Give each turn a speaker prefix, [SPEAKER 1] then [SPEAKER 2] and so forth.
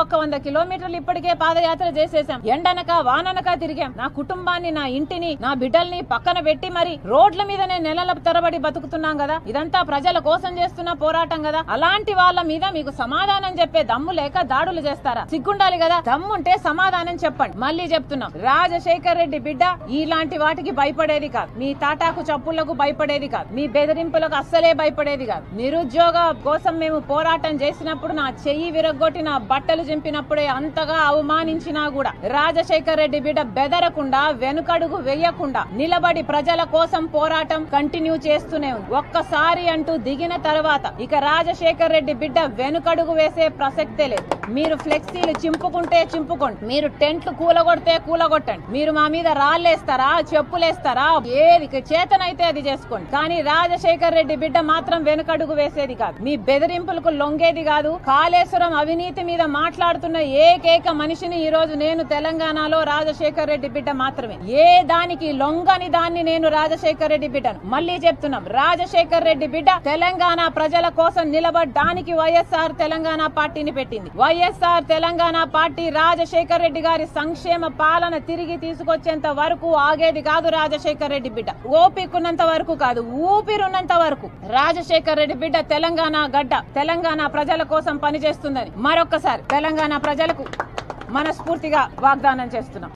[SPEAKER 1] ఒక్క వంద కిలోమీటర్లు ఇప్పటికే పాదయాత్ర చేసేసాం ఎండనక వాననక తిరిగాం నా కుటుంబాన్ని నా ఇంటిని నా బిడ్డల్ని పక్కన పెట్టి మరి రోడ్ల మీదనే నెలల తరబడి బతుకుతున్నాం కదా ఇదంతా ప్రజల కోసం చేస్తున్న పోరాటం కదా అలాంటి వాళ్ళ మీద మీకు సమాధానం చెప్పే దమ్ము లేక దాడులు చేస్తారా సిగ్గుండాలి కదా దమ్ముంటే సమాధానం చెప్పండి మళ్ళీ చెప్తున్నాం రాజశేఖర్ రెడ్డి బిడ్డ ఇలాంటి వాటికి భయపడేది కాదు మీ తాటాకు చప్పుళ్లకు భయపడేది కాదు మీ బెదిరింపులకు అస్సలే భయపడేది కాదు నిరుద్యోగ కోసం మేము పోరాటం చేసినప్పుడు నా చెయ్యి విరగొట్టి నా బట్టలు చింపినప్పుడే అంతగా అవమానించినా కూడా రాజశేఖర్ రెడ్డి బిడ్డ బెదరకుండా వెనుకడుగు వెయ్యకుండా నిలబడి ప్రజల కోసం పోరాటం కంటిన్యూ చేస్తూనే ఉంది ఒక్కసారి అంటూ దిగిన తర్వాత ఇక రాజశేఖర్ రెడ్డి బిడ్డ వెనుకడుగు వేసే ప్రసక్తే లేదు మీరు ఫ్లెక్సీలు చింపుకుంటే చింపుకోండి మీరు టెంట్లు కూలగొడితే కూలగొట్టండి మీరు మా మీద రాళ్ళేస్తారా చెప్పులేస్తారా ఏది చేతనైతే అది చేసుకోండి కానీ రాజశేఖర్ రెడ్డి బిడ్డ మాత్రం వెనుకడుగు వేసేది కాదు మీ బెదిరింపులకు లొంగేది కాదు కాళేశ్వరం అవినీతి మీద మాట్లాడుతున్న ఏకైక మనిషిని ఈ రోజు నేను తెలంగాణలో రాజశేఖర్ రెడ్డి బిడ్డ మాత్రమే ఏ దానికి లొంగని దాన్ని నేను రాజశేఖర్ రెడ్డి బిడ్డను మళ్ళీ చెప్తున్నాం రాజశేఖర్ రెడ్డి బిడ్డ తెలంగాణ ప్రజల కోసం నిలబడ్డానికి వైఎస్ఆర్ తెలంగాణ పార్టీని పెట్టింది వైఎస్ఆర్ తెలంగాణ పార్టీ రాజశేఖర్ రెడ్డి గారి సంక్షేమ పాలన తిరిగి తీసుకొచ్చేంత వరకు ఆగేది కాదు రాజశేఖర్ రెడ్డి బిడ్డ ఓపికన్నంత వరకు కాదు ఊపిరున్నంత వరకు రాజశేఖర్ రెడ్డి బిడ్డ తెలంగాణ గడ్డ తెలంగాణ ప్రజల కోసం పనిచేస్తుందని మరొక్కసారి తెలంగాణ ప్రజలకు మనస్ఫూర్తిగా వాగ్దానం చేస్తున్నాం